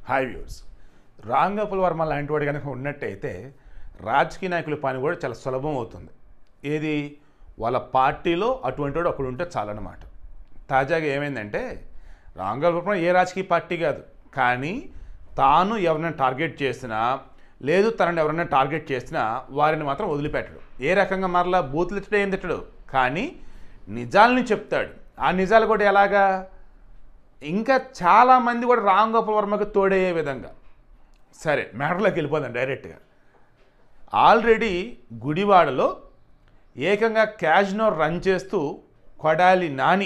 hi viewers Ramgopal Varma లాంటి వాడు కనుక ఉన్నట్టయితే రాజకీయ నాయకుల పని కూడా చాలా సులభం అవుతుంది ఏది వాళ్ళ పార్టీలో అటువంటి వాడు ఒకడు ఉంటే చాలన్నమాట తాజాగా ఏమైందంటే రాంగోపాల్ వర్మ ఏ రాజకీయ పార్టీ కాదు కానీ తాను ఎవరైనా టార్గెట్ చేసినా లేదు తనని ఎవరైనా టార్గెట్ చేసినా వారిని మాత్రం వదిలిపెట్టడు ఏ రకంగా మరలా బూతులు తిట్టడం ఏం తిట్టడు కానీ నిజాలని చెప్తాడు ఆ నిజాలు కూడా ఎలాగా ఇంకా చాలామంది కూడా రామ్ గోపాల్ వర్మకు తోడయ్యే విధంగా సరే మ్యాటర్లోకి వెళ్ళిపోదాం డైరెక్ట్గా ఆల్రెడీ గుడివాడలో ఏకంగా క్యాజ్నో రన్ చేస్తూ కొడాలి నాని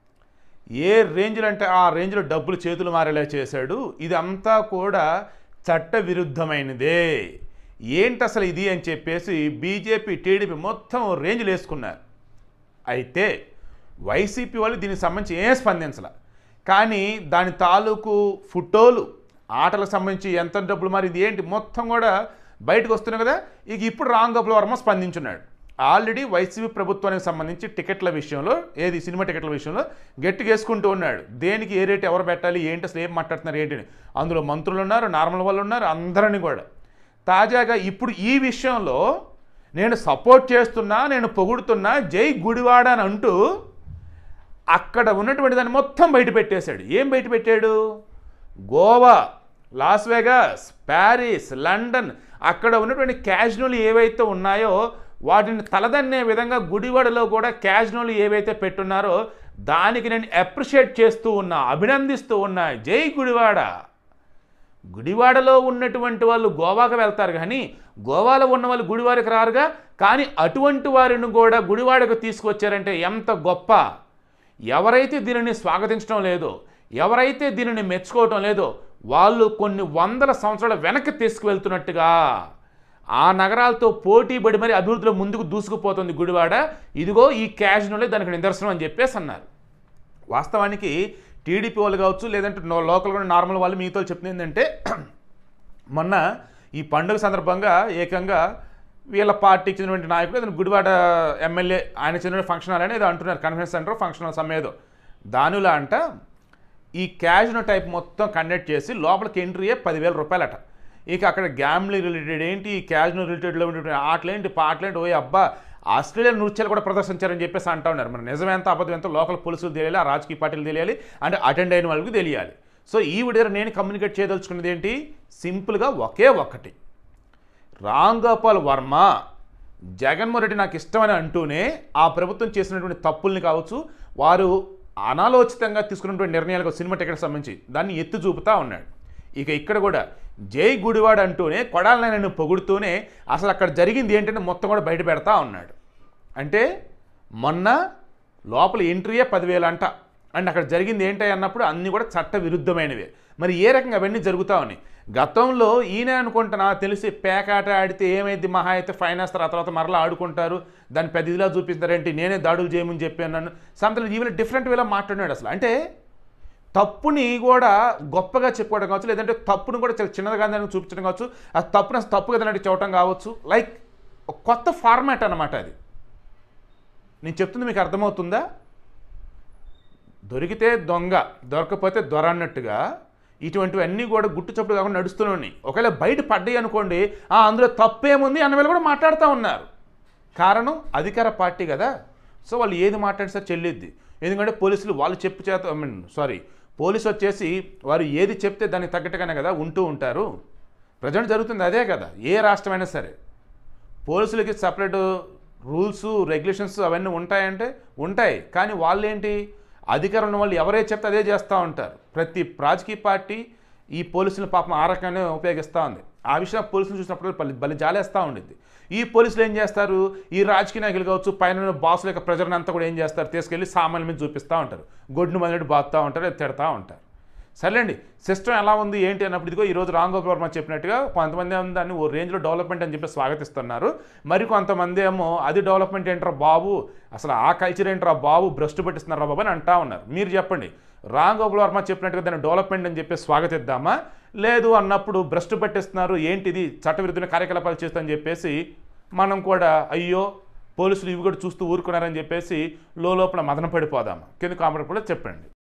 ఏ రేంజ్లో అంటే ఆ రేంజ్లో డబ్బులు చేతులు మారేలా చేశాడు ఇదంతా కూడా చట్ట విరుద్ధమైనదే ఏంటి అసలు ఇది అని చెప్పేసి బీజేపీ టీడీపీ మొత్తం రేంజ్లు వేసుకున్నారు అయితే వైసీపీ వాళ్ళు దీనికి సంబంధించి ఏం స్పందించాల కానీ దాని తాలూకు ఫోటోలు ఆటలకు సంబంధించి ఎంత డబ్బులు మరి ఇది ఏంటి మొత్తం కూడా బయటకు వస్తున్నాయి కదా ఇక ఇప్పుడు రామ్ గోపాల్ వర్మ స్పందించున్నాడు ఆల్రెడీ వైసీపీ ప్రభుత్వానికి సంబంధించి టికెట్ల విషయంలో ఏది సినిమా టికెట్ల విషయంలో గట్టిగా వేసుకుంటూ ఉన్నాడు దేనికి ఏ రేటు ఎవరు పెట్టాలి ఏంటి అసలు ఏం మాట్లాడుతున్నారు ఏంటి అని అందులో మంత్రులు ఉన్నారు నార్మల్ వాళ్ళు ఉన్నారు అందరిని కూడా తాజాగా ఇప్పుడు ఈ విషయంలో నేను సపోర్ట్ చేస్తున్నా నేను పొగుడుతున్నా జై గుడివాడ అని అంటూ అక్కడ ఉన్నటువంటి దాన్ని మొత్తం బయట పెట్టేశాడు ఏం బయట పెట్టాడు Goa Las Vegas Paris London అక్కడ ఉన్నటువంటి క్యాజ్నోలు ఏవైతే ఉన్నాయో వాటిని తలదన్నే విధంగా గుడివాడలో కూడా క్యాజ్నోలు ఏవైతే పెట్టున్నారో దానికి నేను అప్రిషియేట్ చేస్తూ ఉన్నా అభినందిస్తూ ఉన్నా జై గుడివాడ గుడివాడలో ఉన్నటువంటి వాళ్ళు గోవాకు వెళ్తారు కానీ గోవాలో ఉన్న వాళ్ళు గుడివాడకి రారుగా కానీ అటువంటి వారిని కూడా గుడివాడకు తీసుకొచ్చారంటే ఎంత గొప్ప ఎవరైతే దీనిని స్వాగతించడం లేదో ఎవరైతే దీనిని మెచ్చుకోవటం లేదో వాళ్ళు కొన్ని వందల సంవత్సరాల వెనక్కి తీసుకువెళ్తున్నట్టుగా ఆ నగరాలతో పోటీ పడి మరి అభివృద్ధిలో ముందుకు దూసుకుపోతుంది గుడివాడ ఇదిగో ఈ క్యాజ్నోలే దానికి నిదర్శనం అని చెప్పేసి అన్నారు వాస్తవానికి టీడీపీ వాళ్ళు కావచ్చు లేదంటే నో- లోకల్ కూడా నార్మల్ వాళ్ళు మీతో చెప్తుంది ఏంటంటే మొన్న ఈ పండుగ సందర్భంగా ఏకంగా వీళ్ళ పార్టీకి చెందినటువంటి నాయకుడు అతను గుడివాడ ఎమ్మెల్యే ఆయన చెందిన ఫంక్షన్ హాల్ అనేది అంటున్నారు కన్వెన్షన్ సెంటర్ ఫంక్షన్ హాల్ సమ్మేదో దానిలో అంట ఈ క్యాజ్నో టైప్ మొత్తం కండక్ట్ చేసి లోపలికి ఎంట్రీయే పదివేల రూపాయలట ఇక అక్కడ గ్యామ్లింగ్ రిలేటెడ్ ఏంటి ఈ క్యాజ్నో రిలేటెడ్లో ఉన్నటువంటి ఆటలేంటి పాటలేంటి ఓయ్ అబ్బా ఆస్ట్రేలియన్ నృత్యాలు కూడా ప్రదర్శించారని చెప్పేసి అంటా ఉన్నారు మరి నిజం ఎంత అబద్ధం ఎంత లోకల్ పోలీసులు తెలియాలి ఆ రాజకీయ పార్టీలు తెలియాలి అంటే అటెండ్ అయిన వాళ్ళకి తెలియాలి సో ఈ విడియో నేను కమ్యూనికేట్ చేయదలుచుకున్నది ఏంటి సింపుల్గా ఒకే ఒక్కటి రామ్ గోపాల్ వర్మ జగన్మోహన్ రెడ్డి నాకు ఇష్టమని అంటూనే ఆ ప్రభుత్వం చేసినటువంటి తప్పుల్ని కావచ్చు వారు అనాలోచితంగా తీసుకున్నటువంటి నిర్ణయాలు కావచ్చు, సినిమా టికెట్ సంబంధించి దాన్ని ఎత్తి చూపుతా ఉన్నాడు ఇక ఇక్కడ కూడా జై గుడివాడ అంటూనే కొడాలని పొగుడుతూనే అసలు అక్కడ జరిగింది ఏంటంటే మొత్తం కూడా బయట పెడతా ఉన్నాడు అంటే మొన్న లోపల ఎంట్రీయే పదివేలు అంట అండ్ అక్కడ జరిగింది ఏంటి అన్నప్పుడు అన్నీ కూడా చట్ట విరుద్ధమైనవే మరి ఏ రకంగా అవన్నీ జరుగుతా ఉన్నాయి గతంలో ఈయన అనుకుంటున్నా తెలిసి పేకాట ఆడితే ఏమైంది మహా అయితే ఫైన్ వేస్తారు ఆ తర్వాత మరలా ఆడుకుంటారు దాన్ని పెద్ద ఇదిలా చూపిస్తారేంటి నేనే దాడులు చేయమని చెప్పి అన్నాను సంథింగ్ ఈవెన్ డిఫరెంట్ వేలా మాట్లాడినాడు అసలు అంటే తప్పుని కూడా గొప్పగా చెప్పుకోవడం కావచ్చు లేదంటే తప్పును కూడా చాలా చిన్నదిగా దానికి చూపించడం కావచ్చు ఆ తప్పును అసలు తప్పుగా దానికి చెప్పడం కావచ్చు లైక్ ఒక కొత్త ఫార్మాట్ అన్నమాట అది నేను చెప్తుంది మీకు అర్థమవుతుందా దొరికితే దొంగ దొరకపోతే దొర అన్నట్టుగా ఇటువంటివన్నీ కూడా గుట్టు చప్పుడు కాకుండా నడుస్తూనే ఉన్నాయి ఒకవేళ బయట పడ్డాయి అనుకోండి ఆ అందులో తప్పేముంది అన్న వేళ కూడా మాట్లాడుతూ ఉన్నారు కారణం అధికార పార్టీ కదా సో వాళ్ళు ఏది మాట్లాడితే సార్ చెల్లిద్ది ఎందుకంటే పోలీసులు వాళ్ళు చెప్పు చేత ఐ మీన్ సారీ పోలీసు వచ్చేసి వారు ఏది చెప్తే దానికి తగ్గట్టుగానే కదా ఉంటూ ఉంటారు ప్రజెంట్ జరుగుతుంది అదే కదా ఏ రాష్ట్రమైనా సరే పోలీసులకి సపరేట్ రూల్స్ రెగ్యులేషన్స్ అవన్నీ ఉంటాయంటే ఉంటాయి కానీ వాళ్ళు ఏంటి అధికారం ఉన్న వాళ్ళు ఎవరైతే చెప్తే అదే చేస్తూ ఉంటారు ప్రతి రాజకీయ పార్టీ ఈ పోలీసులను పాపం ఆ రకంగానే ఉపయోగిస్తూ ఉంది ఆ విషయం పోలీసులు చూసినప్పుడు బలి బలి జాలేస్తూ ఉండిద్ది ఈ పోలీసులు ఏం చేస్తారు ఈ రాజకీయ నాయకులు కావచ్చు పైన ఉన్న బాసుల యొక్క ప్రజలను అంతా కూడా ఏం చేస్తారు తీసుకెళ్ళి సామాన్ల మీద చూపిస్తూ ఉంటారు గొడ్డును మొదలెట్టి బాగుతూ ఉంటారు తిడతా ఉంటారు సర్లేండి సిస్టమ్ ఎలా ఉంది ఏంటి అన్నప్పుడు ఇదిగో ఈరోజు రామ్ గోపాల్ వర్మ చెప్పినట్టుగా కొంతమంది ఏమో దాన్ని ఓ రేంజ్లో డెవలప్మెంట్ అని చెప్పి స్వాగతిస్తున్నారు మరి కొంతమంది ఏమో అది డెవలప్మెంట్ ఏంట్రా బాబు అసలు ఆ కల్చర్ ఏంట్రా బాబు భ్రష్టు పట్టిస్తున్నారా బాబు అని అంటా ఉన్నారు మీరు చెప్పండి రామ్ గోపాల్ వర్మ చెప్పినట్టుగా దాన్ని డెవలప్మెంట్ అని చెప్పి స్వాగతిద్దామా లేదు అన్నప్పుడు భ్రష్టు పట్టిస్తున్నారు ఏంటిది చట్టవిరుద్ధమైన కార్యకలాపాలు చేస్తామని చెప్పేసి మనం కూడా అయ్యో పోలీసులు ఇవి కూడా చూస్తూ ఊరుకున్నారని చెప్పేసి లోపల మదన పడిపోదాం కింద కామెంట్ కూడా చెప్పండి